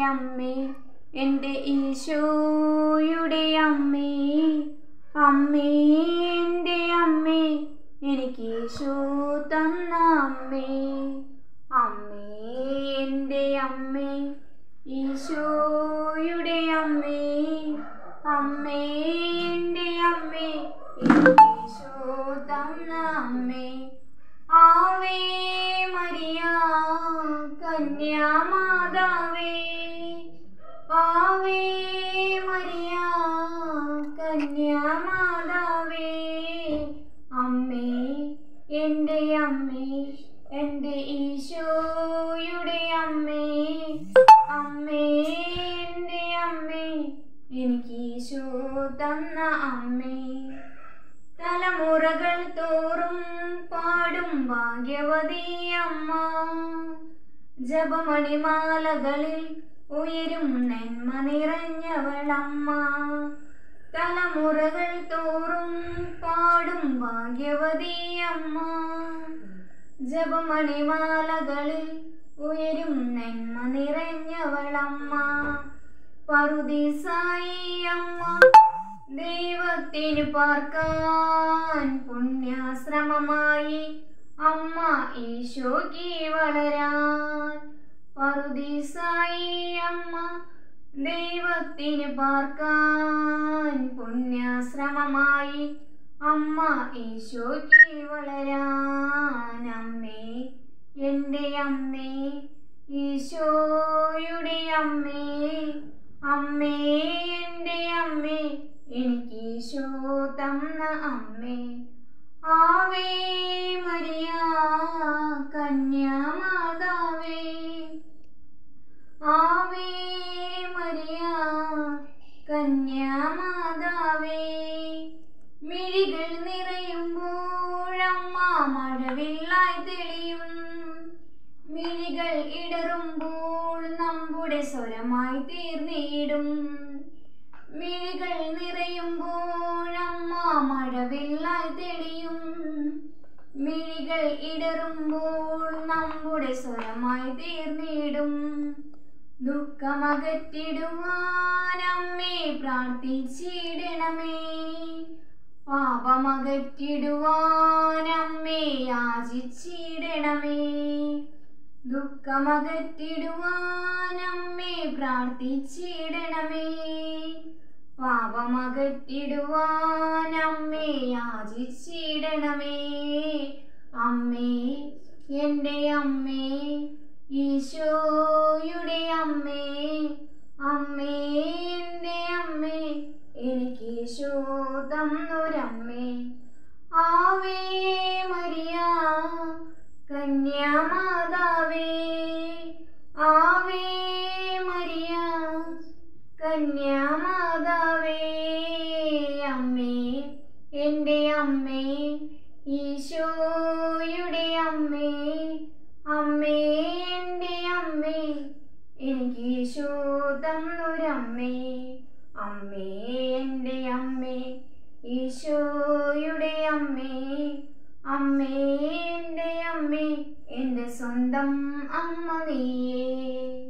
അമ്മേ എൻ്റെ ഈശോയുടെ അമ്മേ അമ്മേ എൻ്റെ അമ്മേ എനിക്ക് ഈശോ തന്ന അമ്മേ അമ്മേ എൻ്റെ അമ്മേ ഈശോയുടെ അമ്മേ അമ്മേ എൻ്റെ അമ്മേ എനിക്ക് ഈശോ തന്ന അമ്മേ ആവേ മരിയ കന്യാമാതാവേ ആവേ മരിയ കന്യാമാതാവേ അമ്മേ എൻ്റെ അമ്മേ എൻ്റെ ഈശോയുടെ അമ്മേ അമ്മേ എൻ്റെ അമ്മേ എനിക്ക് ഈശോ തന്ന അമ്മേ തലമുറകൾ തോറും പാടും ഭാഗ്യവതി അമ്മ ജപമണിമാലകളിൽ ഉയരും നന്മ നിറഞ്ഞവളമ്മ തലമുറകൾ തോറും പാടും ഭാഗ്യവതി അമ്മ ജപമണിമാലകളിൽ ഉയരും നന്മ നിറഞ്ഞവളമ്മ പറുദീസായി അമ്മ ദൈവത്തിന് പാർക്കാൻ പുണ്യാശ്രമമായി അമ്മ ഈശോയ്ക്ക് വളരാൻ പറുദീസായി അമ്മ ദൈവത്തിന് പാർക്കാൻ പുണ്യാശ്രമമായി അമ്മ ഈശോയ്ക്ക് വളരാൻ അമ്മേ എൻ്റെ അമ്മേ ഈശോയുടെ അമ്മേ അമ്മേ എൻ്റെ അമ്മേ എനിക്ക് ഈശോ തന്ന അമ്മേ ആവേ മരിയ കന്യാമാതാവേ ആവേ മരിയ കന്യാമാതാവേ മിഴികൾ നിറയുമ്പോഴമ്മ മഴവില്ലായി തെളിയും മിഴികൾ ഇടറുമ്പോൾ നമ്മുടെ സ്വരമായി തീർന്നിടും മിഴികൾ നിറയുമ്പോഴമ്മ മഴവില്ലായി തെളിയും മിഴികൾ ഇടറുമ്പോൾ നമ്മുടെ സ്വരമായി തീർന്നിടും ദുഃഖമകറ്റിടുവാൻ അമ്മേ പ്രാർത്ഥിച്ചിടണമേ പാപമകറ്റിടുവാൻ അമ്മേ യാചിച്ചിടണമേ ദുഃഖമകറ്റിടുവാൻ അമ്മേ പ്രാർത്ഥിച്ചിടണമേ പാപമകറ്റിടുവാൻ അമ്മേ യാചിച്ചിടണമേ അമ്മേ എൻ്റെ അമ്മേ ഈശോയുടെ അമ്മേ അമ്മേ എൻ്റെ അമ്മേ എനിക്ക് ഈശോ തന്നൊരമ്മേ ആവേ മരിയ കന്യാമാതാവേ ആവേ മരിയ കന്യാമാതാവേ അമ്മേ എൻ്റെ അമ്മേ ഈശോയുടെ അമ്മേ അമ്മേ എൻ്റെ അമ്മേ എനിക്ക് ഈശോ തന്നൊരമ്മേ അമ്മേ എൻ്റെ അമ്മേ ഈശോയുടെ അമ്മേ അമ്മേ എൻ്റെ അമ്മേ എൻ്റെ സ്വന്തം അമ്മ നീയേ